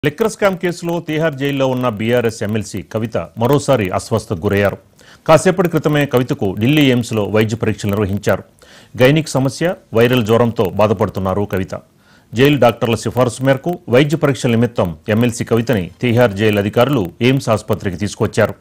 liquor scam కేసులో తీహార్ జైల్లో ఉన్న బీఆర్ఎస్ ఎమ్మెల్సీ కవిత మరోసారి అస్వస్థకు గురయ్యారు కాసేపటి క్రితమే కవితకు ఢిల్లీ ఎయిమ్స్లో వైద్య పరీక్షలు నిర్వహించారు గైనిక్ సమస్య వైరల్ జ్వరంతో బాధపడుతున్నారు కవిత జైలు డాక్టర్ల సిఫారసు మేరకు వైద్య పరీక్షల నిమిత్తం ఎమ్మెల్సీ కవితని తీహార్ జైలు అధికారులు ఎయిమ్స్ ఆసుపత్రికి తీసుకొచ్చారు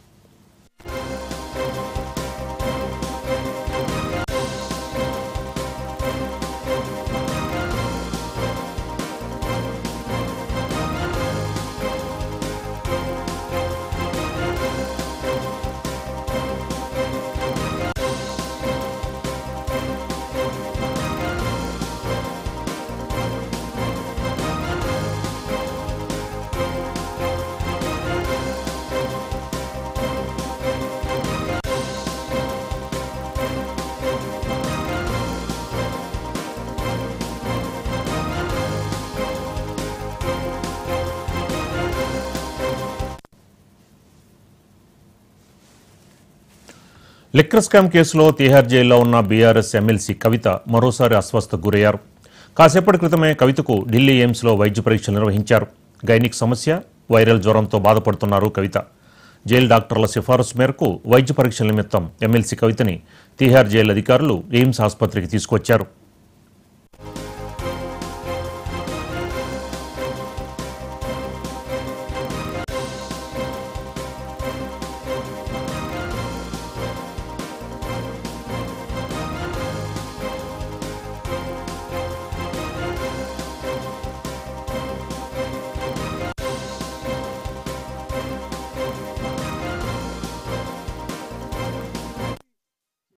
లిక్కర్ స్కామ్ కేసులో తీహార్ జైల్లో ఉన్న బీఆర్ఎస్ ఎమ్మెల్సీ కవిత మరోసారి అస్వస్థకు గురయ్యారు కాసేపటి క్రితమే కవితకు ఢిల్లీ ఎయిమ్స్లో వైద్య పరీక్షలు నిర్వహించారు గైనిక్ సమస్య వైరల్ జ్వరంతో బాధపడుతున్నారు కవిత జైలు డాక్టర్ల సిఫారసు మేరకు వైద్య పరీక్షల నిమిత్తం ఎమ్మెల్సీ కవితని తీహార్ జైలు అధికారులు ఎయిమ్స్ ఆసుపత్రికి తీసుకొచ్చారు